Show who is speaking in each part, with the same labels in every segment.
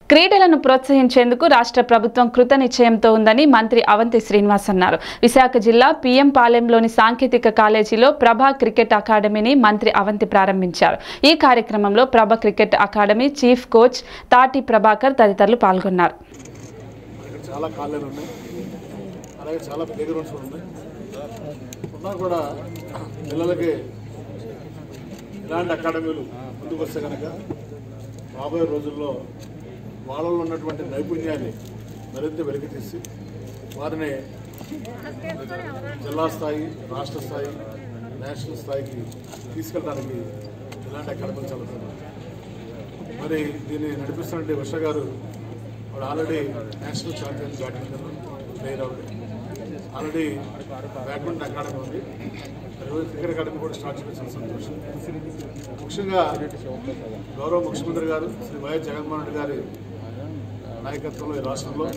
Speaker 1: క్రీడలను ప్రోత్సహించేందుకు రాష్ట్ర ప్రభుత్వం కృత నిశ్చయంతో ఉందని మంత్రి అవంతి శ్రీనివాస్ అన్నారు విశాఖ జిల్లా పిఎం పాలెంలోని సాంకేతిక కాలేజీలో ప్రభా క్రికెట్ అకాడమీని మంత్రి అవంతి ప్రారంభించారు ఈ కార్యక్రమంలో Prabha cricket academy chief coach Thati Prabhakar తదితరులు పాల్గొన్నారు
Speaker 2: ఇక్కడ చాలా కాలేజీలు ఉన్నాయి అలాగే చాలా ప్లే గ్రౌండ్స్ కూడా ఉన్నాయి ఉన్నా కూడా పిల్లలకి ఇలాంటి అకాడమీలు ముందుకు వస్తే కనుక రాబోయే రోజుల్లో వాళ్ళలో ఉన్నటువంటి నైపుణ్యాన్ని మరింత వెలికి తీసి వారిని జిల్లా స్థాయి రాష్ట్ర స్థాయి నేషనల్ స్థాయికి తీసుకెళ్ళడానికి ఇలాంటి అకాడమీలు చదువుతున్నారు మరి దీన్ని నడిపిస్తున్నటువంటి వర్ష గారు వాడు already national champion badminton player అవుతుంది ఆల్రెడీ బ్యాడ్మింటన్ అకాడమీ ఉంది రోజు క్రికెట్ అకాడమీ కూడా స్టార్ట్ చేయడం చాలా సంతోషం ముఖ్యంగా గౌరవ ముఖ్యమంత్రి గారు శ్రీ వైఎస్ జగన్మోహన్ రెడ్డి గారి నాయకత్వంలో ఈ రాష్ట్రంలో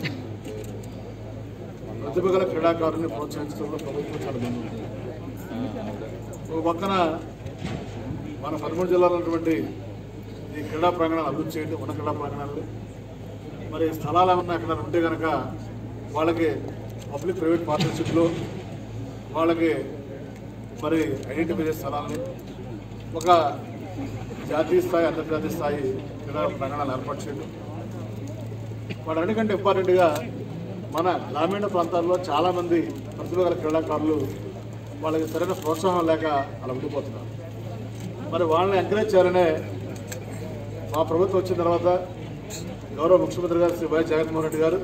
Speaker 2: ప్రతిభ గల క్రీడాకారుని ప్రోత్సహించడంలో ప్రభుత్వం చాలా ముందు ఉంది. ఒక పక్కన మన పదమూడు జిల్లాలో ఉన్నటువంటి ఈ క్రీడా ప్రాంగణాలు అభివృద్ధి చేయడం ఉన్న క్రీడా ప్రాంగణాలు మరి స్థలాలు ఏమన్నా ఎక్కడ ఉంటే కనుక వాళ్ళకి పబ్లిక్ ప్రైవేట్ పార్ట్నర్షిప్లో వాళ్ళకి మరి ఐడెంటిఫై చేసే స్థలాలని ఒక జాతీయ స్థాయి అంతర్జాతీయ స్థాయి క్రీడా ప్రాంగణాలు ఏర్పాటు చేయడం వాటన్నిటికంటే ఇంపార్టెంట్గా మన గ్రామీణ ప్రాంతాల్లో చాలామంది ప్రతిభ గల క్రీడాకారులు వాళ్ళకి సరైన ప్రోత్సాహం లేక అలా ఉండిపోతున్నారు మరి వాళ్ళని ఎంకరేజ్ చేయాలనే మా ప్రభుత్వం వచ్చిన తర్వాత గౌరవ ముఖ్యమంత్రి గారు శ్రీ వైఎస్ జగన్మోహన్ రెడ్డి గారు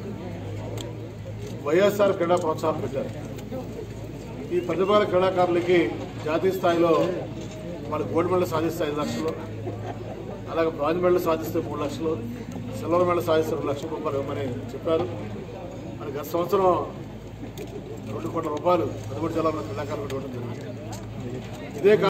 Speaker 2: వైఎస్ఆర్ క్రీడా ప్రోత్సాహం పెట్టారు ఈ ప్రతిభాల క్రీడాకారులకి జాతీయ స్థాయిలో వాళ్ళ గోల్డ్ మెడల్ సాధిస్తే ఐదు లక్షలు అలాగే బ్రాంజ్ మెడల్ సాధిస్తే మూడు లక్షలు సిల్వర్ మెడల్ సాధిస్తే రెండు లక్షల రూపాయలు ఇవ్వమని చెప్పారు మరి గత సంవత్సరం రెండు కోట్ల రూపాయలు పదమూడు జిల్లాలో క్రీడాకారులకు ఇవ్వడం జరిగింది ఇదే కా-